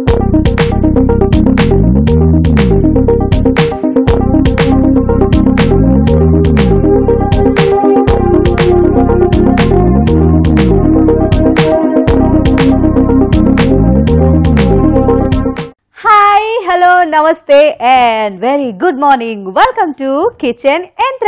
Hi hello నమస్తే and very good morning welcome to kitchen Yantra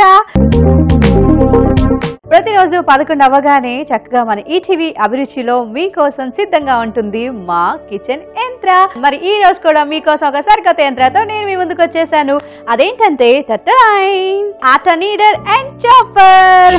ప్రతిరోజు పదకొండు అవ్వగానే చక్కగా మన ఈటీవీ అభిరుచిలో మీకోసం సిద్ధంగా ఉంటుంది మా కిచెన్ యంత్ర మరి ఈ రోజు కూడా మీకోసం ఒక సరికొత్త యంత్రతో నేను మీ ముందుకు వచ్చేసాను అదేంటంటే టట్టైన్ ఆట నీడర్ అండ్ చాపర్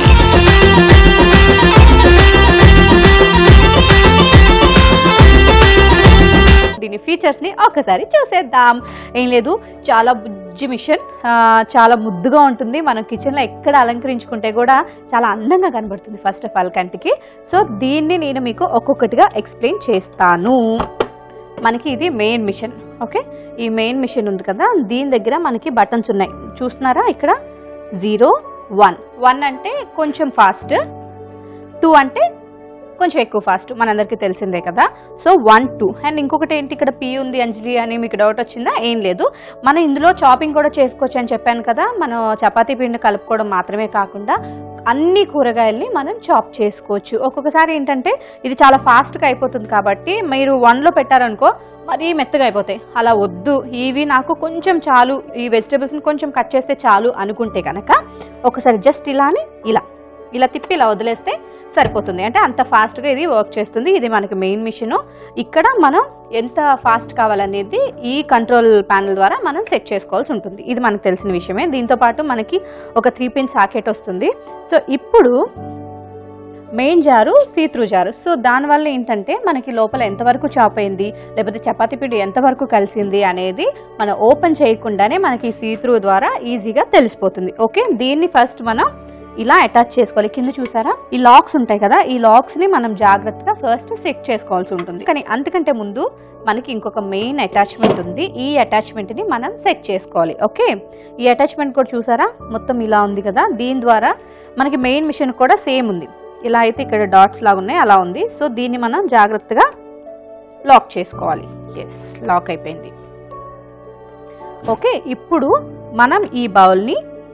దీని ఫీచర్స్ ని ఒక్కసారి చూసేద్దాం ఏం లేదు చాలా బుజ్జి మిషన్ ఆ, చాలా ముద్దుగా ఉంటుంది మనం కిచెన్ లో ఎక్కడ అలంకరించుకుంటే కూడా చాలా అందంగా కనబడుతుంది ఫస్ట్ ఆఫ్ ఆల్ కంటికి సో దీన్ని నేను మీకు ఒక్కొక్కటిగా ఎక్స్ప్లెయిన్ చేస్తాను మనకి ఇది మెయిన్ మిషన్ ఓకే ఈ మెయిన్ మిషన్ ఉంది కదా దీని దగ్గర మనకి బటన్స్ ఉన్నాయి చూస్తున్నారా ఇక్కడ జీరో వన్ వన్ అంటే కొంచెం ఫాస్ట్ టూ అంటే కొంచెం ఎక్కువ ఫాస్ట్ మనందరికీ తెలిసిందే కదా సో వన్ టూ అండ్ ఇంకొకటి ఏంటి ఇక్కడ పి ఉంది అంజలి అని మీకు డౌట్ వచ్చిందా ఏం లేదు మనం ఇందులో చాపింగ్ కూడా చేసుకోవచ్చు అని చెప్పాను కదా మనం చపాతీ పిండి కలుపుకోవడం మాత్రమే కాకుండా అన్ని కూరగాయల్ని మనం చాప్ చేసుకోవచ్చు ఒక్కొక్కసారి ఏంటంటే ఇది చాలా ఫాస్ట్గా అయిపోతుంది కాబట్టి మీరు వన్లో పెట్టారనుకో మరీ మెత్తగా అయిపోతాయి అలా వద్దు ఇవి నాకు కొంచెం చాలు ఈ వెజిటేబుల్స్ని కొంచెం కట్ చేస్తే చాలు అనుకుంటే కనుక ఒకసారి జస్ట్ ఇలానే ఇలా ఇలా తిప్పి ఇలా వదిలేస్తే సరిపోతుంది అంటే అంత ఫాస్ట్గా ఇది వర్క్ చేస్తుంది ఇది మనకి మెయిన్ మిషన్ ఇక్కడ మనం ఎంత ఫాస్ట్ కావాలనేది ఈ కంట్రోల్ ప్యానల్ ద్వారా మనం సెట్ చేసుకోవాల్సి ఉంటుంది ఇది మనకు తెలిసిన విషయమే దీంతో పాటు మనకి ఒక త్రీ పిన్ సాకెట్ వస్తుంది సో ఇప్పుడు main jar see through jar so దానివల్ల ఏంటంటే మనకి లోపల ఎంతవరకు చాప్ అయింది లేకపోతే చపాతీ పిండి ఎంతవరకు కలిసింది అనేది మనం ఓపెన్ చేయకుండానే మనకి సీత్రూ ద్వారా ఈజీగా తెలిసిపోతుంది ఓకే దీన్ని ఫస్ట్ మనం ఇలా అటాచ్ చేసుకోవాలి కింద చూసారా ఈ లాక్స్ ఉంటాయి కదా ఈ లాక్స్ ని మనం జాగ్రత్తగా ఫస్ట్ సెట్ చేసుకోవాల్సి ఉంటుంది కానీ అంతకంటే ముందు మనకి ఇంకొక మెయిన్ అటాచ్మెంట్ ఉంది ఈ అటాచ్మెంట్ ని మనం సెట్ చేసుకోవాలి ఓకే ఈ అటాచ్మెంట్ కూడా చూసారా మొత్తం ఇలా ఉంది కదా దీని ద్వారా మనకి మెయిన్ మిషన్ కూడా సేమ్ ఉంది ఇలా అయితే ఇక్కడ డాట్స్ లాగా ఉన్నాయి అలా ఉంది సో దీన్ని మనం జాగ్రత్తగా లాక్ చేసుకోవాలి ఎస్ లాక్ అయిపోయింది ఓకే ఇప్పుడు మనం ఈ బౌల్ని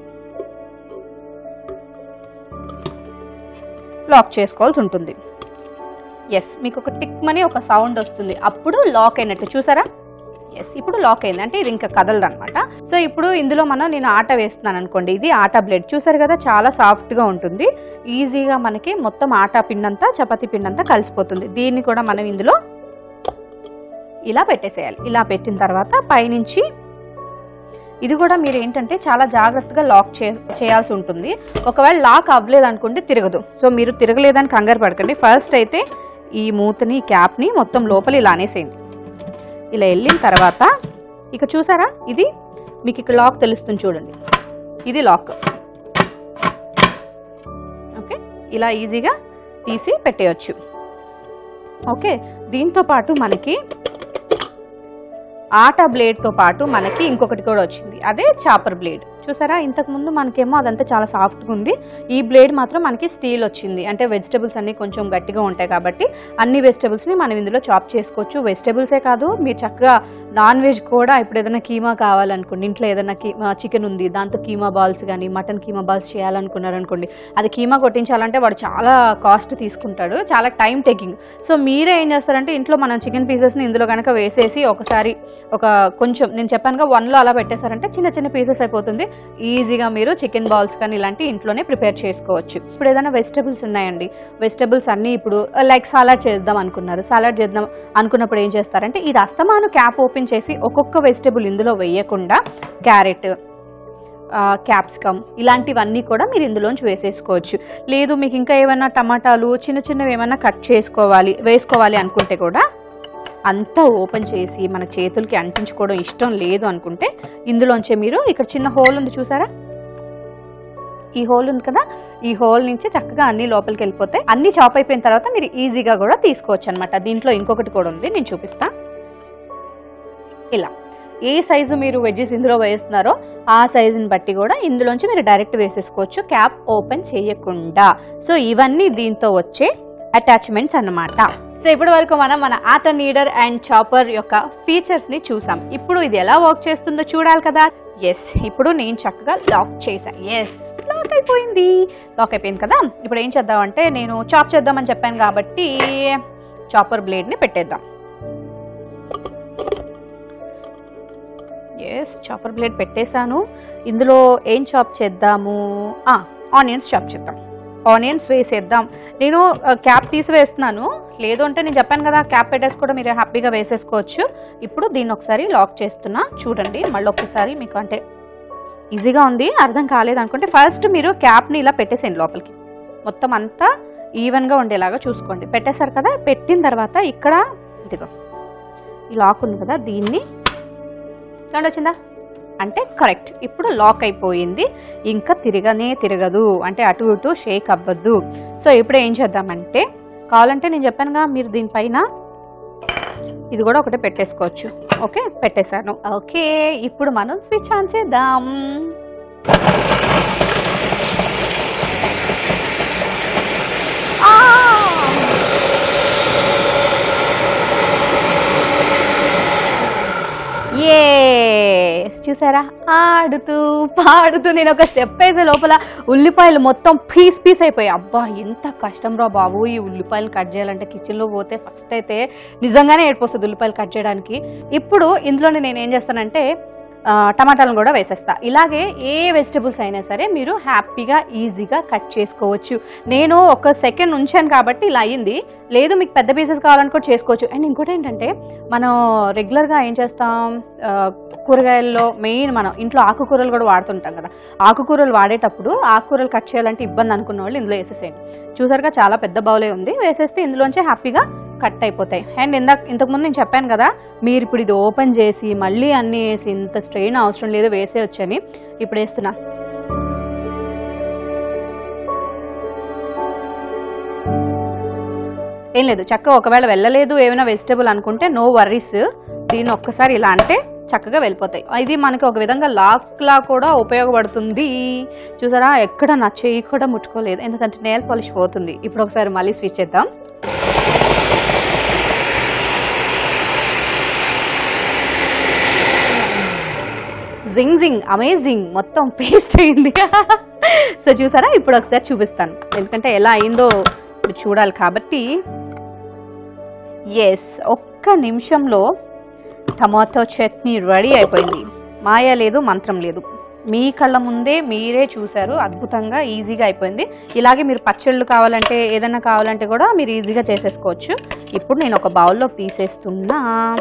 లాక్ చేసుకోవాల్సి ఉంటుంది ఎస్ మీకు ఒక టిక్ మని ఒక సౌండ్ వస్తుంది అప్పుడు లాక్ అయినట్టు చూసారా ఎస్ ఇప్పుడు లాక్ అయింది అంటే ఇది ఇంకా కదలదు అనమాట సో ఇప్పుడు ఇందులో మనం నేను ఆట వేస్తున్నాను అనుకోండి ఇది ఆటా బ్లేడ్ చూసారు కదా చాలా సాఫ్ట్గా ఉంటుంది ఈజీగా మనకి మొత్తం ఆటా పిండంతా చపాతీ పిండంతా కలిసిపోతుంది దీన్ని కూడా మనం ఇందులో ఇలా పెట్టేసేయాలి ఇలా పెట్టిన తర్వాత పైనుంచి ఇది కూడా మీరు ఏంటంటే చాలా జాగ్రత్తగా లాక్ చే చేయాల్సి ఉంటుంది ఒకవేళ లాక్ అవ్వలేదు అనుకుంటే తిరగదు సో మీరు తిరగలేదని కంగారు పడకండి ఫస్ట్ అయితే ఈ మూతని ఈ క్యాప్ని మొత్తం లోపల ఇలా అనేసేయండి ఇలా వెళ్ళిన తర్వాత ఇక చూసారా ఇది మీకు ఇక్కడ లాక్ తెలుస్తుంది చూడండి ఇది లాక్ ఓకే ఇలా ఈజీగా తీసి పెట్టేయచ్చు ఓకే దీంతో పాటు మనకి ఆట బ్లేడ్తో పాటు మనకి ఇంకొకటి కూడా వచ్చింది అదే చాపర్ బ్లేడ్ చూసారా ఇంతకు ముందు మనకేమో అదంతా చాలా సాఫ్ట్గా ఉంది ఈ బ్లేడ్ మాత్రం మనకి స్టీల్ వచ్చింది అంటే వెజిటబుల్స్ అన్ని కొంచెం గట్టిగా ఉంటాయి కాబట్టి అన్ని వెజిటబుల్స్ని మనం ఇందులో చాప్ చేసుకోవచ్చు వెజిటబుల్సే కాదు మీరు చక్కగా నాన్ వెజ్ కూడా ఇప్పుడు ఏదైనా కీమా కావాలనుకోండి ఇంట్లో ఏదైనా కీమా చికెన్ ఉంది దాంతో కీమా బాల్స్ కానీ మటన్ కీమా బాల్స్ చేయాలనుకున్నారనుకోండి అది కీమా కొట్టించాలంటే వాడు చాలా కాస్ట్ తీసుకుంటాడు చాలా టైం టేకింగ్ సో మీరే ఏం చేస్తారంటే ఇంట్లో మనం చికెన్ పీసెస్ని ఇందులో కనుక వేసేసి ఒకసారి ఒక కొంచెం నేను చెప్పానుగా వన్లో అలా పెట్టేశారంటే చిన్న చిన్న పీసెస్ అయిపోతుంది ఈజీగా మీరు చికెన్ బాల్స్ కానీ ఇలాంటి ఇంట్లోనే ప్రిపేర్ చేసుకోవచ్చు ఇప్పుడు ఏదైనా వెజిటబుల్స్ ఉన్నాయండి వెజిటబుల్స్ అన్నీ ఇప్పుడు లైక్ సాలాడ్ చేద్దాం అనుకున్నారు సాలాడ్ చేద్దాం అనుకున్నప్పుడు ఏం చేస్తారంటే ఇది అస్తమాను క్యాప్ ఓపెన్ చేసి ఒక్కొక్క వెజిటబుల్ ఇందులో వేయకుండా క్యారెట్ క్యాప్సికమ్ ఇలాంటివన్నీ కూడా మీరు ఇందులోంచి వేసేసుకోవచ్చు లేదు మీకు ఇంకా ఏమైనా టమాటాలు చిన్న చిన్నవి ఏమైనా కట్ చేసుకోవాలి వేసుకోవాలి అనుకుంటే కూడా అంతా ఓపెన్ చేసి మన చేతులకి అంటించుకోవడం ఇష్టం లేదు అనుకుంటే ఇందులోంచే మీరు ఇక్కడ చిన్న హోల్ ఉంది చూసారా ఈ హోల్ ఉంది కదా ఈ హోల్ నుంచి చక్కగా అన్ని లోపలికి వెళ్ళిపోతాయి అన్ని చాప్ అయిపోయిన తర్వాత మీరు ఈజీగా కూడా తీసుకోవచ్చు అనమాట దీంట్లో ఇంకొకటి కూడా ఉంది నేను చూపిస్తా ఇలా ఏ సైజు మీరు వెజ్జెస్ ఇందులో వేస్తున్నారో ఆ సైజుని బట్టి కూడా ఇందులోంచి మీరు డైరెక్ట్ వేసేసుకోవచ్చు క్యాప్ ఓపెన్ చేయకుండా సో ఇవన్నీ దీంతో వచ్చే అటాచ్మెంట్స్ అన్నమాట సో ఇప్పటి వరకు మనం మన ఆట నీడర్ అండ్ చాపర్ యొక్క ఫీచర్స్ ని చూసాం ఇప్పుడు ఇది ఎలా వర్క్ చేస్తుందో చూడాలి కదా ఎస్ ఇప్పుడు నేను చక్కగా లాక్ చేశాను ఎస్ లాక్ అయిపోయింది లాక్ అయిపోయింది కదా ఇప్పుడు ఏం చేద్దామంటే నేను చాప్ చేద్దామని చెప్పాను కాబట్టి చాపర్ బ్లేడ్ ని పెట్టేద్దాం ఎస్ చాపర్ బ్లేడ్ పెట్టేశాను ఇందులో ఏం చాప్ చేద్దాము ఆనియన్స్ చాప్ చేద్దాం ఆనియన్స్ వేసేద్దాం నేను క్యాప్ తీసి వేస్తున్నాను లేదు అంటే నేను చెప్పాను కదా క్యాప్ పెట్టేసి కూడా మీరు హ్యాపీగా వేసేసుకోవచ్చు ఇప్పుడు దీన్ని ఒకసారి లాక్ చేస్తున్నా చూడండి మళ్ళీ ఒక్కసారి మీకు అంటే ఈజీగా ఉంది అర్థం కాలేదు అనుకుంటే ఫస్ట్ మీరు క్యాప్ని ఇలా పెట్టేసేయండి లోపలికి మొత్తం అంతా ఈవెన్గా ఉండేలాగా చూసుకోండి పెట్టేశారు కదా పెట్టిన తర్వాత ఇక్కడ ఇదిగో ఈ లాక్ ఉంది కదా దీన్ని చూడండి వచ్చిందా అంటే కరెక్ట్ ఇప్పుడు లాక్ అయిపోయింది ఇంకా తిరగనే తిరగదు అంటే అటు ఇటు షేక్ అవ్వద్దు సో ఇప్పుడు ఏం చేద్దామంటే కావాలంటే నేను చెప్పానుగా మీరు దీనిపైన ఇది కూడా ఒకటే పెట్టేసుకోవచ్చు ఓకే పెట్టేశాను ఓకే ఇప్పుడు మనం స్విచ్ ఆన్ చేద్దాం ఆ! ఏ చూసారా ఆడుతూ పాడుతూ నేను ఒక స్టెప్ వేసే లోపల ఉల్లిపాయలు మొత్తం పీస్ పీస్ అయిపోయాయి అబ్బా ఎంత కష్టం రా బాబు ఈ ఉల్లిపాయలు కట్ చేయాలంటే కిచెన్లో పోతే ఫస్ట్ అయితే నిజంగానే ఏడిపోస్తుంది ఉల్లిపాయలు కట్ చేయడానికి ఇప్పుడు ఇందులోనే నేను ఏం చేస్తానంటే ఆ, టమాటాలను కూడా వేసేస్తా ఇలాగే ఏ వెజిటబుల్స్ అయినా సరే మీరు హ్యాపీగా ఈజీగా కట్ చేసుకోవచ్చు నేను ఒక సెకండ్ ఉంచాను కాబట్టి ఇలా అయ్యింది లేదు మీకు పెద్ద పీసెస్ కావాలని కూడా చేసుకోవచ్చు అండ్ ఇంకోటి ఏంటంటే మనం రెగ్యులర్గా ఏం చేస్తాం ఆ, కూరగాయల్లో మెయిన్ మనం ఇంట్లో ఆకుకూరలు కూడా వాడుతుంటాం కదా ఆకుకూరలు వాడేటప్పుడు ఆకుకూరలు కట్ చేయాలంటే ఇబ్బంది అనుకున్న వాళ్ళు ఇందులో వేసేసేయండి చూసారుగా చాలా పెద్ద బౌలే ఉంది వేసేస్తే ఇందులోంచి హ్యాపీగా కట్ అయిపోతాయి అండ్ ఇందాక ఇంతకుముందు నేను చెప్పాను కదా మీరు ఇప్పుడు ఇది ఓపెన్ చేసి మళ్ళీ అన్నీ వేసి ఇంత స్ట్రెయిన్ అవసరం లేదు వేసేయొచ్చని ఇప్పుడు వేస్తున్నా ఏం లేదు చక్కగా ఒకవేళ వెళ్ళలేదు ఏమైనా వెజిటేబుల్ అనుకుంటే నో వర్రీస్ దీన్ని ఒక్కసారి ఇలా అంటే చక్కగా వెళ్ళిపోతాయి ఇది మనకి ఒక విధంగా లాక్ లా కూడా ఉపయోగపడుతుంది చూసారా ఎక్కడ నా చెయ్యి కూడా ముట్టుకోలేదు ఎందుకంటే నేల్ పాలిష్ పోతుంది ఇప్పుడు ఒకసారి మళ్ళీ స్విచ్ చేద్దాం జింగ్ జింగ్ అమేజింగ్ మొత్తం పేస్ట్ అయింది సో చూసారా ఇప్పుడు ఒకసారి చూపిస్తాను ఎందుకంటే ఎలా అయిందో ఇప్పుడు చూడాలి కాబట్టి ఎస్ ఒక్క నిమిషంలో టమాటో చట్నీ రెడీ అయిపోయింది మాయ లేదు మంత్రం లేదు మీ కళ్ళ ముందే మీరే చూశారు అద్భుతంగా ఈజీగా అయిపోయింది ఇలాగే మీరు పచ్చళ్ళు కావాలంటే ఏదైనా కావాలంటే కూడా మీరు ఈజీగా చేసేసుకోవచ్చు ఇప్పుడు నేను ఒక బౌల్లోకి తీసేస్తున్నా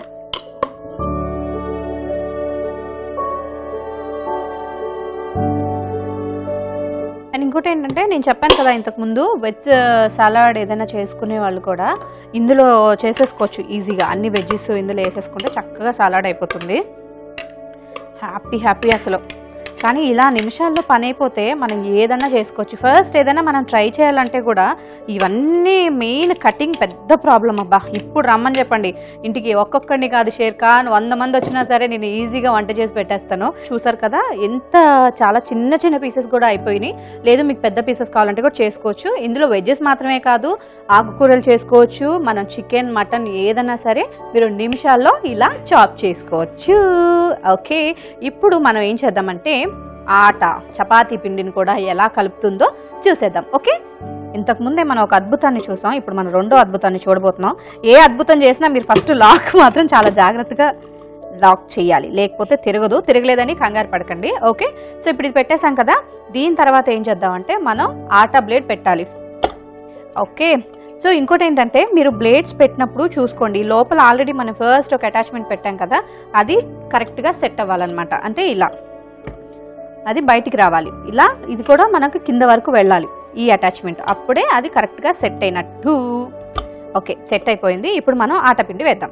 అండ్ ఇంకోటి ఏంటంటే నేను చెప్పాను కదా ఇంతకుముందు వెజ్ సలాడ్ ఏదైనా చేసుకునే వాళ్ళు కూడా ఇందులో చేసేసుకోవచ్చు ఈజీగా అన్ని వెజ్జెస్ ఇందులో వేసేసుకుంటే చక్కగా సలాడ్ అయిపోతుంది హ్యాపీ హ్యాపీ అసలు కానీ ఇలా నిమిషాల్లో పని అయిపోతే మనం ఏదన్నా చేసుకోవచ్చు ఫస్ట్ ఏదైనా మనం ట్రై చేయాలంటే కూడా ఇవన్నీ మెయిన్ కటింగ్ పెద్ద ప్రాబ్లం అబ్బా ఇప్పుడు రమ్మని చెప్పండి ఇంటికి ఒక్కొక్కడిని కాదు షేర్ ఖాన్ వంద మంది వచ్చినా సరే నేను ఈజీగా వంట చేసి పెట్టేస్తాను చూసారు కదా ఎంత చాలా చిన్న చిన్న పీసెస్ కూడా అయిపోయినాయి లేదు మీకు పెద్ద పీసెస్ కావాలంటే కూడా చేసుకోవచ్చు ఇందులో వెజ్జెస్ మాత్రమే కాదు ఆకుకూరలు చేసుకోవచ్చు మనం చికెన్ మటన్ ఏదైనా సరే మీరు నిమిషాల్లో ఇలా చాప్ చేసుకోవచ్చు ఓకే ఇప్పుడు మనం ఏం చేద్దామంటే ఆట చపాతీ పిండిని కూడా ఎలా కలుపుతుందో చూసేద్దాం ఓకే ఇంతకు ముందే మనం ఒక అద్భుతాన్ని చూసాం ఇప్పుడు మనం రెండో అద్భుతాన్ని చూడబోతున్నాం ఏ అద్భుతం చేసినా మీరు ఫస్ట్ లాక్ మాత్రం చాలా జాగ్రత్తగా లాక్ చేయాలి లేకపోతే తిరగదు తిరగలేదని కంగారు పడకండి ఓకే సో ఇప్పుడు ఇది పెట్టేశాం కదా దీని తర్వాత ఏం చేద్దామంటే మనం ఆట బ్లేడ్ పెట్టాలి ఓకే సో ఇంకోటి ఏంటంటే మీరు బ్లేడ్స్ పెట్టినప్పుడు చూసుకోండి లోపల ఆల్రెడీ మనం ఫస్ట్ ఒక అటాచ్మెంట్ పెట్టాం కదా అది కరెక్ట్గా సెట్ అవ్వాలన్నమాట అంటే ఇలా అది బయటికి రావాలి ఇలా ఇది కూడా మనకు కింద వరకు వెళ్ళాలి ఈ అటాచ్మెంట్ అప్పుడే అది కరెక్ట్గా సెట్ అయినట్టు ఓకే సెట్ అయిపోయింది ఇప్పుడు మనం ఆటపిండి వేద్దాం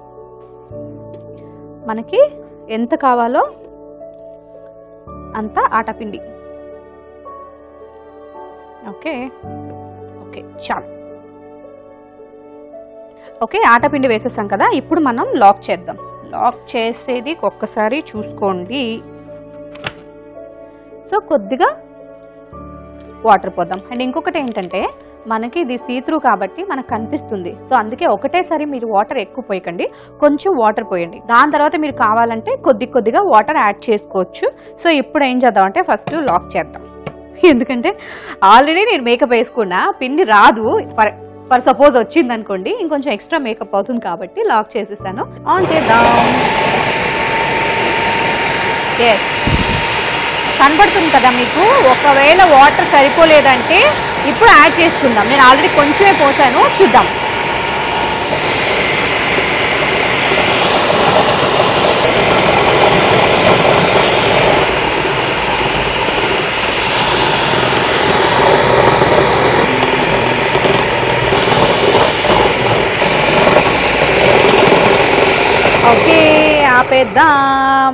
మనకి ఎంత కావాలో అంత ఆటపిండి ఓకే ఓకే చాలు ఓకే ఆటపిండి వేసేసాం కదా ఇప్పుడు మనం లాక్ చేద్దాం లాక్ చేసేది ఒక్కసారి చూసుకోండి సో కొద్దిగా వాటర్ పోద్దాం అండ్ ఇంకొకటి ఏంటంటే మనకి ఇది సీత్రూ కాబట్టి మనకు కనిపిస్తుంది సో అందుకే ఒకటేసారి మీరు వాటర్ ఎక్కువ పోయకండి కొంచెం వాటర్ పోయండి దాని తర్వాత మీరు కావాలంటే కొద్ది కొద్దిగా వాటర్ యాడ్ చేసుకోవచ్చు సో ఇప్పుడు ఏం చేద్దాం అంటే ఫస్ట్ లాక్ చేద్దాం ఎందుకంటే ఆల్రెడీ నేను మేకప్ వేసుకున్నా పిండి రాదు ఫర్ ఫర్ సపోజ్ వచ్చింది అనుకోండి ఇంకొంచెం ఎక్స్ట్రా మేకప్ అవుతుంది కాబట్టి లాక్ చేసేసాను ఆన్ చేద్దాం ఎస్ కనబడుతుంది కదా మీకు ఒకవేళ వాటర్ సరిపోలేదంటే ఇప్పుడు యాడ్ చేసుకుందాం నేను ఆల్రెడీ కొంచెమే పోసాను చూద్దాం ఓకే ఆపేద్దాం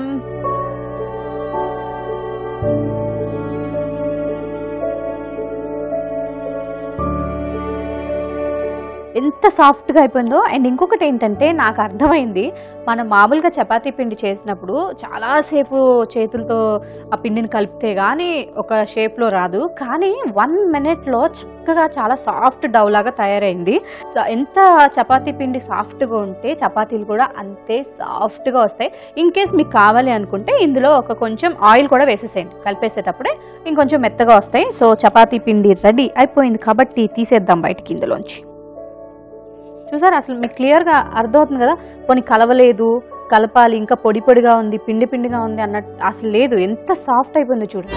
ఎంత సాఫ్ట్గా అయిపోయిందో అండ్ ఇంకొకటి ఏంటంటే నాకు అర్థమైంది మనం మామూలుగా చపాతీ పిండి చేసినప్పుడు చాలాసేపు చేతులతో ఆ పిండిని కలిపితే కానీ ఒక షేప్లో రాదు కానీ వన్ మినిట్లో చక్కగా చాలా సాఫ్ట్ డవ్ లాగా తయారైంది సో ఎంత చపాతీ పిండి సాఫ్ట్గా ఉంటే చపాతీలు కూడా అంతే సాఫ్ట్గా వస్తాయి ఇన్ కేస్ మీకు కావాలి అనుకుంటే ఇందులో ఒక కొంచెం ఆయిల్ కూడా వేసేసేయండి కలిపేసేటప్పుడే ఇంకొంచెం మెత్తగా వస్తాయి సో చపాతీ పిండి రెడీ అయిపోయింది కాబట్టి తీసేద్దాం బయటికి ఇందులోంచి చూసారా అసలు మీకు క్లియర్గా అర్థమవుతుంది కదా పోనీ కలవలేదు కలపాలి ఇంకా పొడి పొడిగా ఉంది పిండి పిండిగా ఉంది అన్నట్టు అసలు లేదు ఎంత సాఫ్ట్ అయిపోయిందో చూడు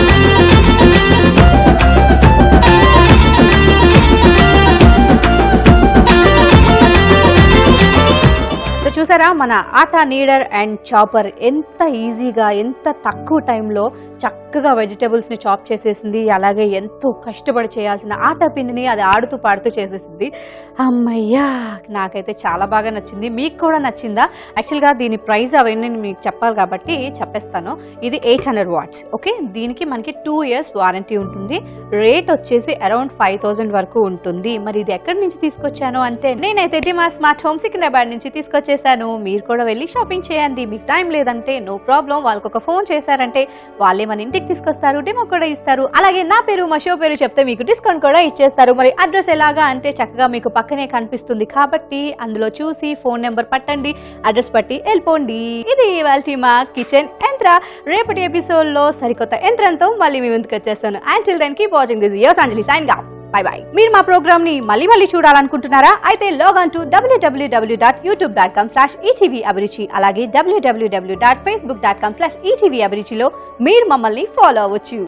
సో చూసారా మన ఆటా నీడర్ అండ్ చాపర్ ఎంత ఈజీగా ఎంత తక్కువ టైంలో చక్కగా వెజిటబుల్స్ని చాప్ చేసేసింది అలాగే ఎంతో కష్టపడి చేయాల్సిన ఆటా పిండిని అది ఆడుతూ పాడుతూ చేసేసింది అమ్మయ్యా నాకైతే చాలా బాగా నచ్చింది మీకు కూడా నచ్చిందా యాక్చువల్గా దీని ప్రైస్ అవన్నీ నేను మీకు చెప్పాలి కాబట్టి చెప్పేస్తాను ఇది ఎయిట్ హండ్రెడ్ వాట్స్ ఓకే దీనికి మనకి టూ ఇయర్స్ వారంటీ ఉంటుంది రేట్ వచ్చేసి అరౌండ్ ఫైవ్ థౌజండ్ వరకు ఉంటుంది మరి ఇది ఎక్కడి నుంచి తీసుకొచ్చాను అంటే నేనైతే మా స్మార్ట్ హోమ్ సికింద్రాబాద్ నుంచి తీసుకొచ్చేసాను మీరు కూడా వెళ్ళి షాపింగ్ చేయండి మీకు టైం లేదంటే నో ప్రాబ్లం వాళ్ళకి ఒక ఫోన్ చేశారంటే వాళ్ళే మన ఇంటికి తీసుకొస్తారు డెమో కూడా ఇస్తారు అలాగే నా పేరు మా షో పేరు చెప్తే మీకు డిస్కౌంట్ కూడా ఇచ్చేస్తారు మరి అడ్రస్ ఎలాగా అంటే చక్కగా మీకు పక్కనే కనిపిస్తుంది కాబట్టి అందులో చూసి ఫోన్ నెంబర్ పట్టండి అడ్రస్ పట్టి వెళ్ళిపోండి ఇది ఇవాళ మా కిచెన్ యంత్ర రేపటి ఎపిసోడ్ లో సరికొత్త యంత్రంతో మళ్ళీ మీ ముందుకు వచ్చేస్తాను and chill then keep watching this యోస్ అంజలి సైన్ గా బై బై మీరు మా ప్రోగ్రామ్ ని మళ్ళీ మళ్ళీ చూడాలనుకుంటున్నారా అయితే లాగ్ టు డబ్ల్యూడబ్ల్యూడబ్ల్యూ dot YouTube dot com slash ETV Abhiruchi అలాగే డబ్ల్యూడబ్ల్యూడబ్ల్యూ dot Facebook dot com slash ETV అభిరుచిలో మీరు మమ్మల్ని ఫాలో అవ్వచ్చు